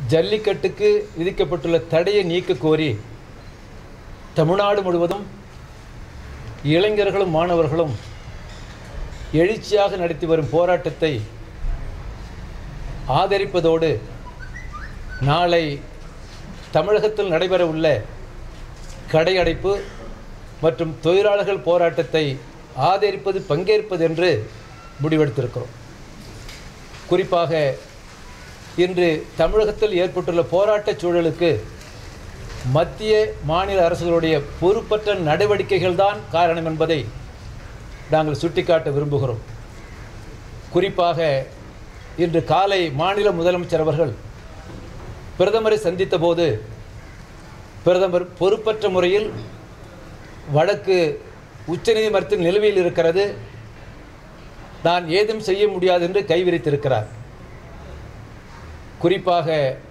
ஜல்லிக்கட்டுக்கு விதிக்கப்பட்டுள்ள தடையை நீக்க கோரி தமிழ்நாடு முழுவதும் இளைஞர்களும் மாணவர்களும் எழுச்சியாக நடத்தி வரும் போராட்டத்தை ஆதரிப்பதோடு நாளை தமிழகத்தில் நடைபெறவுள்ள கடையடைப்பு மற்றும் தொழிலாளர்கள் போராட்டத்தை ஆதரிப்பது பங்கேற்பது என்று முடிவெடுத்திருக்கிறோம் குறிப்பாக இன்று தமிழகத்தில் ஏற்பட்டுள்ள போராட்டச் சூழலுக்கு மத்திய மாநில அரசுகளுடைய பொறுப்பற்ற நடவடிக்கைகள் தான் காரணம் என்பதை நாங்கள் சுட்டிக்காட்ட விரும்புகிறோம் குறிப்பாக இன்று காலை மாநில முதலமைச்சர் அவர்கள் பிரதமரை சந்தித்த போது பிரதமர் பொறுப்பற்ற முறையில் வழக்கு உச்சநீதிமன்றத்தில் நிலுவையில் இருக்கிறது நான் ஏதும் செய்ய முடியாது என்று கைவிரித்திருக்கிறார் குறிப்பாக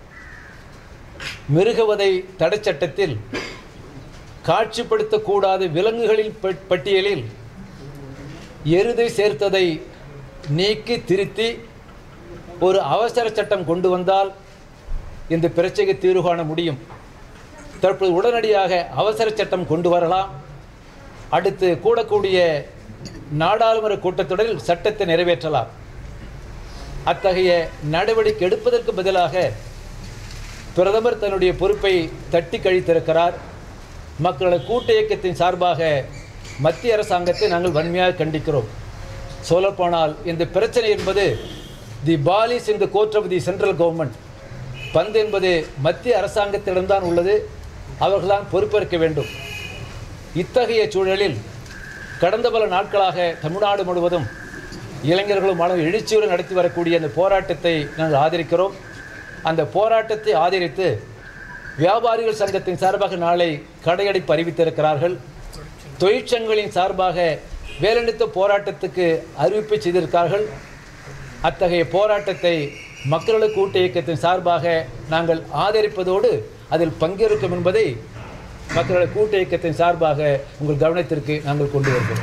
மிருகவதை தடை சட்டத்தில் காட்சிப்படுத்தக்கூடாத விலங்குகளின் பட்- பட்டியலில் எருதை சேர்த்ததை நீக்கி திருத்தி ஒரு அவசர சட்டம் கொண்டு வந்தால் இந்த பிரச்சனைக்கு தீர்வு காண முடியும் தற்போது உடனடியாக அவசர சட்டம் கொண்டு வரலாம் அடுத்து கூடக்கூடிய நாடாளுமன்ற கூட்டத்தொடரில் சட்டத்தை நிறைவேற்றலாம் அத்தகைய நடவடிக்கை எடுப்பதற்கு பதிலாக பிரதமர் தன்னுடைய பொறுப்பை தட்டி கழித்திருக்கிறார் மக்களது கூட்ட இயக்கத்தின் சார்பாக மத்திய அரசாங்கத்தை நாங்கள் வன்மையாக கண்டிக்கிறோம் சொல்லப்போனால் இந்த பிரச்சனை என்பது the ball is in the court of the central government பந்து என்பது மத்திய அரசாங்கத்திடம்தான் உள்ளது அவர்கள்தான் பொறுப்பேற்க வேண்டும் இத்தகைய சூழலில் கடந்த பல நாட்களாக தமிழ்நாடு முழுவதும் இளைஞர்களும் மாணவர்கள் எழுச்சியுடன் நடத்தி வரக்கூடிய அந்த போராட்டத்தை நாங்கள் ஆதரிக்கிறோம் அந்த போராட்டத்தை ஆதரித்து வியாபாரிகள் சங்கத்தின் சார்பாக நாளை கடையடைப்பு அறிவித்திருக்கிறார்கள் தொழிற்சங்கங்களின் சார்பாக வேலைநிறுத்த போராட்டத்துக்கு அறிவிப்பு செய்திருக்கிறார்கள் அத்தகைய போராட்டத்தை மக்களது கூட்ட இயக்கத்தின் சார்பாக நாங்கள் ஆதரிப்பதோடு அதில் பங்கேற்கும் என்பதை மக்களது கூட்ட இயக்கத்தின் சார்பாக உங்கள் கவனத்திற்கு நாங்கள் கொண்டு வருகிறோம்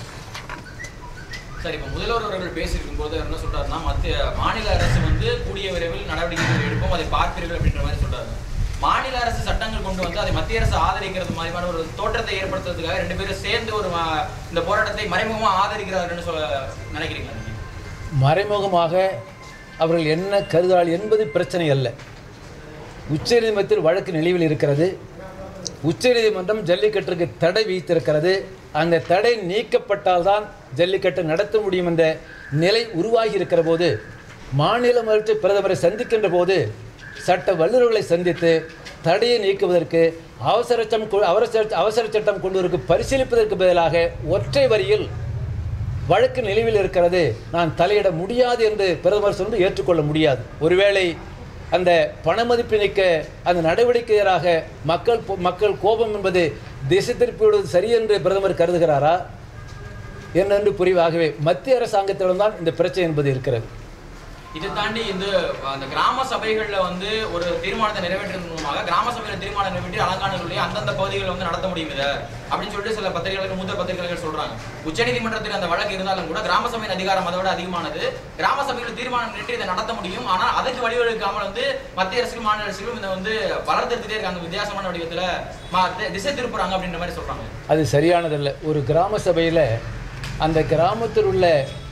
சரி இப்போ முதல்வர் அவர்கள் பேசியிருக்கும் போது என்ன சொல்றாருன்னா மத்திய மாநில அரசு வந்து கூடிய விரைவில் நடவடிக்கைகள் எடுப்போம் அதை பார்ப்பீர்கள் அப்படின்ற மாதிரி சொல்றாரு மாநில அரசு சட்டங்கள் கொண்டு வந்து அதை மத்திய அரசு ஆதரிக்கிறது மாதிரியான ஒரு தோற்றத்தை ஏற்படுத்துறதுக்காக ரெண்டு பேரும் சேர்ந்து ஒரு ம- இந்த போராட்டத்தை மறைமுகமா ஆதரிக்கிறார்கள்னு சொல்ல நினைக்கிறீங்களா நீங்க மறைமுகமாக அவர்கள் என்ன கருதால் என்பது பிரச்சனை அல்ல உச்சநீதிமன்றத்தில் வழக்கு நிலுவையில் இருக்கிறது உச்சநீதிமன்றம் ஜல்லிக்கட்டுக்கு தடை விதித்திருக்கிறது அந்த தடை நீக்கப்பட்டால்தான் ஜல்லிக்கட்டு நடத்த முடியும் என்ற நிலை உருவாகி இருக்கிற போது மாநில மருத்துவ பிரதமரை சந்திக்கின்ற போது சட்ட வல்லுநர்களை சந்தித்து தடையை நீக்குவதற்கு அவசர சட்டம் கொ- அவசர அவசர சட்டம் கொண்டு வருவதற்கு பரிசீலிப்பதற்கு பதிலாக ஒற்றை வரியில் வழக்கு நிலுவில் இருக்கிறது நான் தலையிட முடியாது என்று பிரதமர் சொன்னது ஏற்றுக்கொள்ள முடியாது ஒருவேளை அந்த பண மதிப்பு நீக்க அந்த நடவடிக்கை எதிராக மக்கள் பொ- மக்கள் கோபம் என்பது திசை திருப்பி விடுவது சரி என்று பிரதமர் கருதுகிறாரா என்னென்று புரிவாகவே மத்திய அரசாங்கத்திடம்தான் இந்த பிரச்சனை என்பது இருக்கிறது இதை தாண்டி இந்த அந்த கிராம சபைகள்ல வந்து ஒரு தீர்மானத்தை நிறைவேற்றுறது மூலமாக கிராம சபையில தீர்மானம் நிறைவேற்றி அலங்காநல்லூர்லயே அந்தந்த பகுதிகளில் வந்து நடத்த முடியும் இதை அப்படின்னு சொல்லிட்டு சில பத்திரிகைகள் மூத்த பத்திரிகைகள் சொல்றாங்க உச்சநீதிமன்றத்தில் அந்த வழக்கு இருந்தாலும் கூட கிராம சபையின் அதிகாரம் அதோட அதிகமானது கிராம சபையில் தீர்மானம் நிறைவேற்றி இதை நடத்த முடியும் ஆனால் அதுக்கு வழிவகுக்காமல் வந்து மத்திய அரசுக்கும் மாநில அரசுக்கும் இதை வந்து வளர்த்துட்டே இருக்காங்க வித்தியாசமான வடிவத்துல ம- தி- திசை திருப்புறாங்க அப்படின்ற மாதிரி சொல்றாங்க அது சரியானதல்ல ஒரு கிராம சபையில் அந்த கிராமத்தில் உள்ள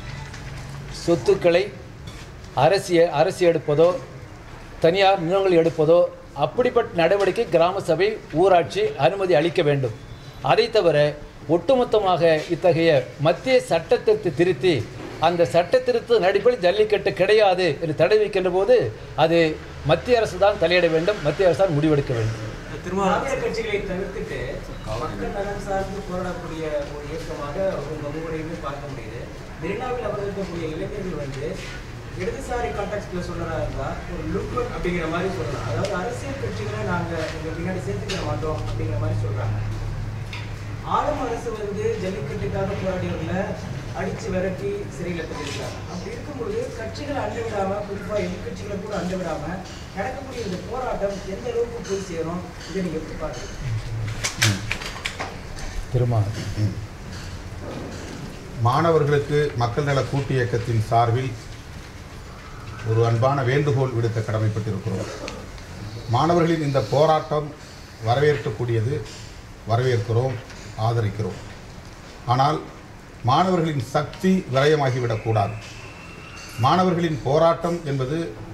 சொத்துக்களை அரசிய அரசு எடுப்பதோ தனியார் நிறுவனங்கள் எடுப்பதோ அப்படிப்பட்ட நடவடிக்கை கிராம சபை ஊராட்சி அனுமதி அளிக்க வேண்டும் அதை தவிர ஒட்டுமொத்தமாக இத்தகைய மத்திய சட்டத்திற்கு திருத்தி அந்த சட்ட திருத்த நடிப்பில் ஜல்லிக்கட்டு கிடையாது என்று தடை வைக்கின்ற போது அது மத்திய அரசு தான் தலையிட வேண்டும் மத்திய அரசு தான் முடிவெடுக்க வேண்டும் திராவிட கட்சிகளை தவிர்த்துட்டு மக்கள் நலன் சார்ந்து போராடக்கூடிய ஒரு இயக்கமாக உங்க மூவரையுமே பார்க்க முடியுது மெரினாவில் அமர்ந்திருக்கக்கூடிய இளைஞர்கள் வந்து இடதுசாரி கான்டாக்ட்ல சொல்றதா இருந்தா ஒரு லுக் அப்படிங்கிற மாதிரி சொல்லலாம் அதாவது அரசியல் கட்சிகளை நாங்க எங்க பின்னாடி சேர்த்துக்கிற மாட்டோம் அப்படிங்கிற மாதிரி சொல்றாங்க ஆளும் அரசு வந்து ஜல்லிக்கட்டுக்காக போராடியவர்களை அடிச்சு விரட்டி சிறையில் போயிருக்காங்க அப்படி இருக்கும்போது கட்சிகளை அண்ட விடாம குறிப்பா எதிர்கட்சிகளை கூட அண்ட விடாம நடக்கக்கூடிய இந்த போராட்டம் எந்த அளவுக்கு போய் சேரும் இதை நீங்க எப்படி பாக்குறீங்க திருமா மாணவர்களுக்கு மக்கள் நல கூட்டு இயக்கத்தின் சார்பில் ஒரு அன்பான வேண்டுகோள் விடுக்க கடமைப்பட்டிருக்கிறோம் மாணவர்களின் இந்த போராட்டம் வரவேற்கக்கூடியது வரவேற்கிறோம் ஆதரிக்கிறோம் ஆனால் மாணவர்களின் சக்தி விரயமாகிவிடக்கூடாது மாணவர்களின் போராட்டம் என்பது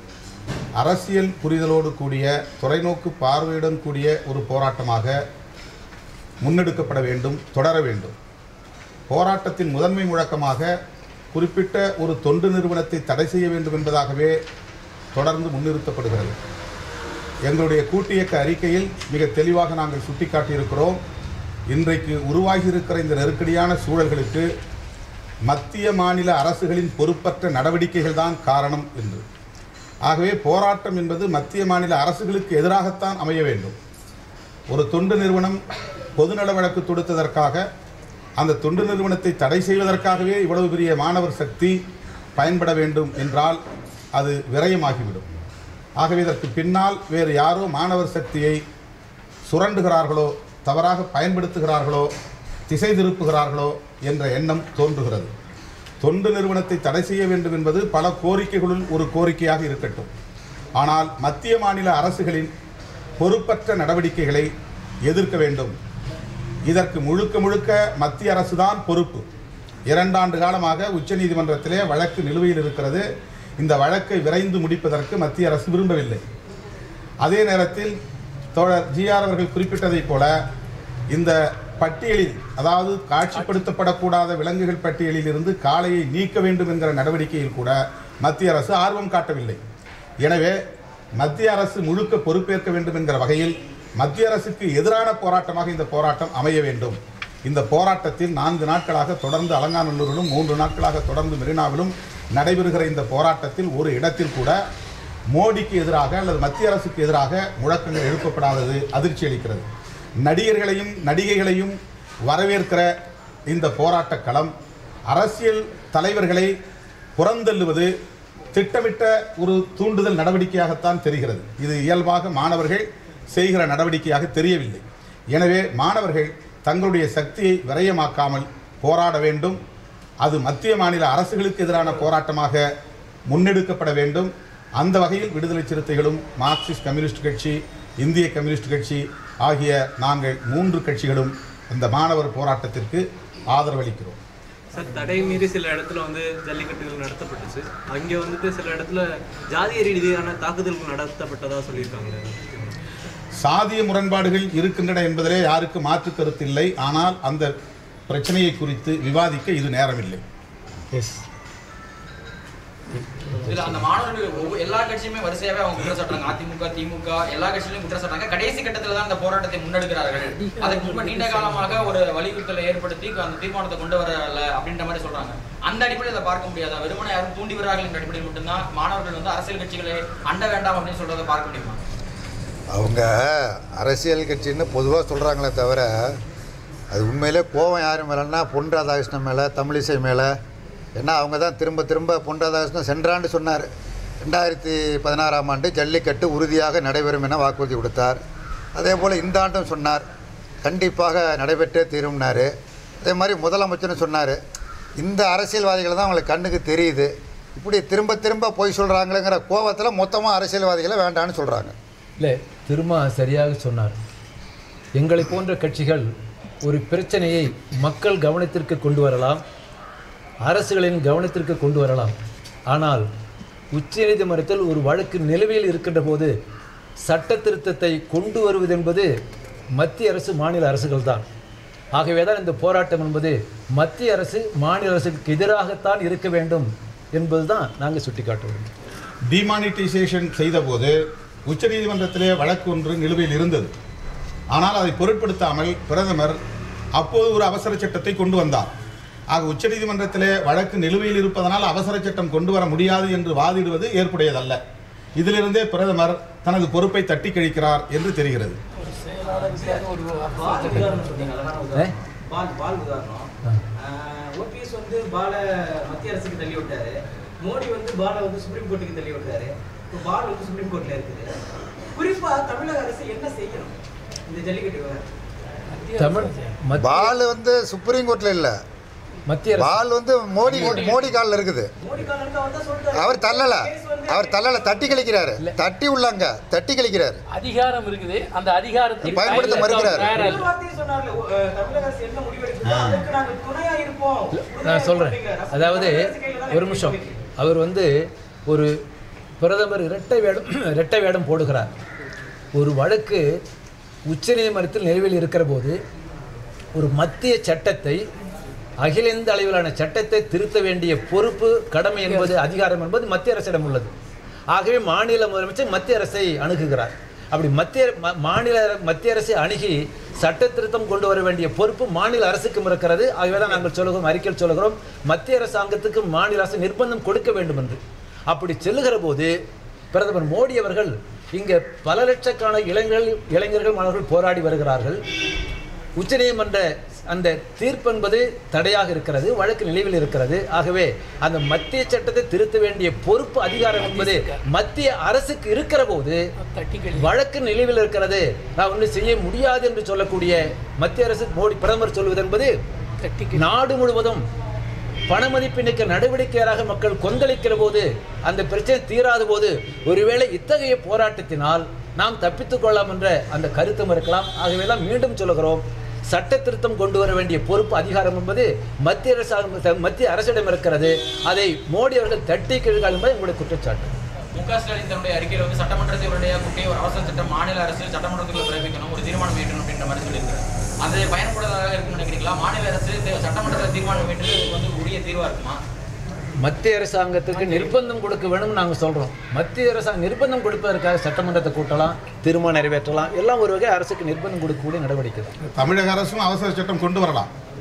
அரசியல் புரிதலோடு கூடிய தொலைநோக்கு பார்வையுடன் கூடிய ஒரு போராட்டமாக முன்னெடுக்கப்பட வேண்டும் தொடர வேண்டும் போராட்டத்தின் முதன்மை முழக்கமாக குறிப்பிட்ட ஒரு தொண்டு நிறுவனத்தை தடை செய்ய வேண்டும் என்பதாகவே தொடர்ந்து முன்னிறுத்தப்படுகிறது எங்களுடைய கூட்டியக்க அறிக்கையில் மிக தெளிவாக நாங்கள் சுட்டிக்காட்டியிருக்கிறோம் இன்றைக்கு உருவாகியிருக்கிற இந்த நெருக்கடியான சூழல்களுக்கு மத்திய மாநில அரசுகளின் பொறுப்பற்ற நடவடிக்கைகள் தான் காரணம் என்று ஆகவே போராட்டம் என்பது மத்திய மாநில அரசுகளுக்கு எதிராகத்தான் அமைய வேண்டும் ஒரு தொண்டு நிறுவனம் பொதுநல வழக்கு தொடுத்ததற்காக அந்த தொண்டு நிறுவனத்தை தடை செய்வதற்காகவே இவ்வளவு பெரிய மாணவர் சக்தி பயன்பட வேண்டும் என்றால் அது விரயமாகிவிடும் ஆகவே இதற்கு பின்னால் வேறு யாரோ மாணவர் சக்தியை சுரண்டுகிறார்களோ தவறாக பயன்படுத்துகிறார்களோ திசை திருப்புகிறார்களோ என்ற எண்ணம் தோன்றுகிறது தொண்டு நிறுவனத்தை தடை செய்ய வேண்டும் என்பது பல கோரிக்கைகளுள் ஒரு கோரிக்கையாக இருக்கட்டும் ஆனால் மத்திய மாநில அரசுகளின் பொறுப்பற்ற நடவடிக்கைகளை எதிர்க்க வேண்டும் இதற்கு முழுக்க முழுக்க மத்திய அரசுதான் பொறுப்பு இரண்டாண்டு காலமாக உச்சநீதிமன்றத்திலே வழக்கு நிலுவையில் இருக்கிறது இந்த வழக்கை விரைந்து முடிப்பதற்கு மத்திய அரசு விரும்பவில்லை அதே நேரத்தில் தோழர் ஜிஆர் அவர்கள் குறிப்பிட்டதைப் போல இந்த பட்டியலில் அதாவது காட்சிப்படுத்தப்படக்கூடாத விலங்குகள் பட்டியலில் இருந்து காளையை நீக்க வேண்டும் என்கிற நடவடிக்கையில் கூட மத்திய அரசு ஆர்வம் காட்டவில்லை எனவே மத்திய அரசு முழுக்க பொறுப்பேற்க வேண்டும் என்கிற வகையில் மத்திய அரசுக்கு எதிரான போராட்டமாக இந்த போராட்டம் அமைய வேண்டும் இந்த போராட்டத்தில் நான்கு நாட்களாக தொடர்ந்து அலங்காநல்லூரிலும் மூன்று நாட்களாக தொடர்ந்து மெரினாவிலும் நடைபெறுகிற இந்த போராட்டத்தில் ஒரு இடத்தில் கூட மோடிக்கு எதிராக அல்லது மத்திய அரசுக்கு எதிராக முழக்கங்கள் எழுப்பப்படாதது அதிர்ச்சி அளிக்கிறது நடிகர்களையும் நடிகைகளையும் வரவேற்கிற இந்த போராட்டக் களம் அரசியல் தலைவர்களை புறந்தள்ளுவது திட்டமிட்ட ஒரு தூண்டுதல் நடவடிக்கையாகத்தான் தெரிகிறது இது இயல்பாக மாணவர்கள் செய்கிற நடவடிக்கையாக தெரியவில்லை எனவே மாணவர்கள் தங்களுடைய சக்தியை விரயமாக்காமல் போராட வேண்டும் அது மத்திய மாநில அரசுகளுக்கு எதிரான போராட்டமாக முன்னெடுக்கப்பட வேண்டும் அந்த வகையில் விடுதலை சிறுத்தைகளும் மார்க்சிஸ்ட் கம்யூனிஸ்ட் கட்சி இந்திய கம்யூனிஸ்ட் கட்சி ஆகிய நாங்கள் மூன்று கட்சிகளும் இந்த மாணவர் போராட்டத்திற்கு ஆதரவளிக்கிறோம் சார் தடை மீறி சில இடத்துல வந்து ஜல்லிக்கட்டுகள் நடத்தப்பட்டுச்சு அங்கே வந்துட்டு சில இடத்துல ஜாதிய ரீதியான தாக்குதல்கள் நடத்தப்பட்டதா சொல்லியிருக்காங்க சாதிய முரண்பாடுகள் இருக்கின்றன என்பதிலே யாருக்கு மாற்று கருத்து இல்லை ஆனால் அந்த பிரச்சனையை குறித்து விவாதிக்க இது நேரமில்லை எஸ் இதுல அந்த மாணவர்கள் ஒவ்வொரு- எல்லா கட்சியுமே வரிசையாவே அவங்க குற்றம் சாட்டுறாங்க அதிமுக திமுக எல்லா கட்சியிலும் குற்றம் சாட்டுறாங்க கடைசி கட்டத்துல தான் அந்த போராட்டத்தை முன்னெடுக்கிறார்கள் அதுக்கு முன்பு நீண்ட காலமாக ஒரு வலியுறுத்தலை ஏற்படுத்தி அந்த தீர்மானத்தை கொண்டு வரல அப்படின்ற மாதிரி சொல்றாங்க அந்த அடிப்படையில் அதை பார்க்க முடியாதா வெறுமனே யாரும் தூண்டி வரார்கள் என்ற அடிப்படையில் மட்டும்தான் மாணவர்கள் வந்து அரசியல் கட்சிகளை அண்ட வேண்டாம் அப்படின்னு சொல்றதை பார்க்க முடியுமா அவங்க அரசியல் கட்சின்னு பொதுவாக சொல்கிறாங்களே தவிர அது உண்மையிலே கோவம் யார் மேலேன்னா பொன் ராதாகிருஷ்ணன் மேலே தமிழிசை மேலே ஏன்னா அவங்க தான் திரும்ப திரும்ப பொன் ராதாகிருஷ்ணன் சென்றாண்டு சொன்னார் ரெண்டாயிரத்தி பதினாறாம் ஆண்டு ஜல்லிக்கட்டு உறுதியாக நடைபெறும் என வாக்குறுதி கொடுத்தார் அதே போல் இந்த ஆண்டும் சொன்னார் கண்டிப்பாக நடைபெற்றே தீரும்னாரு அதே மாதிரி முதலமைச்சரும் சொன்னார் இந்த அரசியல்வாதிகளை தான் அவங்களுக்கு கண்ணுக்கு தெரியுது இப்படி திரும்ப திரும்ப பொய் சொல்கிறாங்களேங்கிற கோவத்தில் மொத்தமாக அரசியல்வாதிகளை வேண்டான்னு சொல்கிறாங்க இல்லை திருமா சரியாக சொன்னார் எங்களை போன்ற கட்சிகள் ஒரு பிரச்சனையை மக்கள் கவனத்திற்கு கொண்டு வரலாம் அரசுகளின் கவனத்திற்கு கொண்டு வரலாம் ஆனால் உச்சநீதிமன்றத்தில் ஒரு வழக்கு நிலுவையில் இருக்கின்ற போது சட்ட திருத்தத்தை கொண்டு வருவது என்பது மத்திய அரசு மாநில அரசுகள் தான் ஆகவே தான் இந்த போராட்டம் என்பது மத்திய அரசு மாநில அரசுக்கு எதிராகத்தான் இருக்க வேண்டும் என்பதுதான் நாங்கள் சுட்டிக்காட்டுவோம் டிமானிட்டைசேஷன் செய்தபோது உச்சநீதிமன்றத்திலே வழக்கு ஒன்று நிலுவையில் இருந்தது ஆனால் அதை பொருட்படுத்தாமல் பிரதமர் அப்போது ஒரு அவசர சட்டத்தை கொண்டு வந்தார் ஆக உச்சநீதிமன்றத்திலே வழக்கு நிலுவையில் இருப்பதனால் அவசர சட்டம் கொண்டு வர முடியாது என்று வாதிடுவது ஏற்புடையதல்ல இதிலிருந்தே பிரதமர் தனது பொறுப்பை தட்டி கழிக்கிறார் என்று தெரிகிறது பால் உதாரணம் சொன்னீங்க அழகான ஏ? உதாரணம் பால் பால் உதாரணம் ஓபிஎஸ் வந்து பால மத்திய அரசுக்கு தள்ளி விட்டாரு மோடி வந்து பால வந்து சுப்ரீம் கோர்ட்டுக்கு தள்ளி விட்டாரு இப்போ பால் வந்து சுப்ரீம் கோர்ட்ல இருக்குது குறிப்பா தமிழக அரசு என்ன செய்யணும் இந்த ஜல்லிக்கட்டு விவகாரம் தமிழ் மத்திய பால் வந்து சுப்ரீம் கோர்ட்டில் இல்லை மத்திய அரசு பால் வந்து மோடி மோடி காலில் இருக்குது மோடி காலனுக்கு அவர் தான் சொல்லிட்டாரு அவர் தள்ளல. கேஸ் வந்து அவர் தலையில தட்டி கழிக்கிறாரு தட்டி உள்ளாங்க தட்டி கழிக்கிறாரு அதிகாரம் இருக்குது அந்த அதிகாரத்தை பயன்படுத்த மறுக்கிறார். தயாரா ஒரு இல்லை. வார்த்தையை சொன்னார்ல, அஹ், தமிழக அரசு என்ன முடிவெடுக்குதோ அதுக்கு நாங்க துணையா இருப்போம். நான் சொல்கிறேன் அப்படிங்கிறார். அப்ப அதாவது தமிழக அரசு கையில தான் ஒரு நிமிஷம் இருக்கு. அவர் வந்து ஒரு பிரதமர் இரட்டை வேடம் இரட்டை வேடம் போடுகிறார் ஒரு வழக்கு உச்சநீதிமன்றத்தில் நிலுவையில் இருக்கிற போது ஒரு மத்திய சட்டத்தை அகில இந்திய அளவிலான சட்டத்தை திருத்த வேண்டிய பொறுப்பு கடமை என்பது அதிகாரம் என்பது மத்திய அரசிடம் உள்ளது ஆகவே மாநில முதலமைச்சர் மத்திய அரசை அணுகுகிறார் அப்படி மத்திய ம- மாநில மத்திய அரசை அணுகி சட்ட திருத்தம் கொண்டு வர வேண்டிய பொறுப்பு மாநில அரசுக்கும் இருக்கிறது ஆகவே தான் நாங்கள் சொல்லுகிறோம் அறிக்கையில் சொல்லுகிறோம் மத்திய அரசாங்கத்துக்கு மாநில அரசு நிர்பந்தம் கொடுக்க வேண்டும் என்று அப்படி செல்லுகிற போது பிரதமர் மோடி அவர்கள் இங்கே பல லட்சக்கான இளைஞர்கள் இளைஞர்கள் மாணவர்கள் போராடி வருகிறார்கள் உச்சநீதிமன்ற அந்த தீர்ப்பு என்பது தடையாக இருக்கிறது வழக்கு நிலைவில் இருக்கிறது ஆகவே அந்த மத்திய சட்டத்தை திருத்த வேண்டிய பொறுப்பு அதிகாரம் என்பது மத்திய அரசுக்கு இருக்கிற போது தட்டி கழி வழக்கு நிலுவில் இருக்கிறது நான் ஒன்றும் செய்ய முடியாது என்று சொல்லக்கூடிய மத்திய அரசு மோடி பிரதமர் சொல்வது என்பது தட்டி கழி நாடு முழுவதும் பணமதிப்பிணைக்க நடவடிக்கையாக மக்கள் கொந்தளிக்கிற போது அந்த பிரச்சனை தீராத போது ஒருவேளை இத்தகைய போராட்டத்தினால் நாம் தப்பித்துக் கொள்ளலாம் என்ற அந்த கருத்தும் இருக்கலாம் ஆகவேலாம் மீண்டும் சொல்லுகிறோம் சட்ட திருத்தம் கொண்டு வர வேண்டிய பொறுப்பு அதிகாரம் என்பது மத்திய அரசாங்கம் மத்திய அரசிடம் இருக்கிறது அதை மோடி அவர்கள் தட்டி கீழ்கால் என்பது உங்களுடைய குற்றச்சாட்டு மு க ஸ்டாலின் தன்னுடைய அறிக்கையில் வந்து சட்டமன்றத்தை உடைய குட்டிய ஒரு அவசர சட்டம் மாநில அரசு சட்டமன்றத்துக்குள்ள பிறப்பிக்கணும் ஒரு தீர்மானம் ஏற்றணும் அப்படின்ற மாதிரி சொல்லியிருக்காரு அது பயன்படுவதாக இருக்குன்னு நினைக்கிறீங்களா மாநில அரசு தே- சட்டமன்றத்தில் தீர்மானம் ஏற்றது வந்து உரிய தீர்வா இருக்குமா மத்திய அரசாங்கத்துக்கு நிர்பந்தம் கொடுக்க வேணும்னு நாங்கள் சொல்கிறோம் மத்திய அரசாங்கம் நிர்பந்தம் கொடுப்பதற்காக சட்டமன்றத்தை கூட்டலாம் தீர்மானம் நிறைவேற்றலாம் எல்லாம் ஒரு வகை அரசுக்கு நிர்பந்தம் கொடுக்கக்கூடிய நடவடிக்கை தான் தமிழக அரசும் அவசர சட்டம் கொண்டு வரலாம்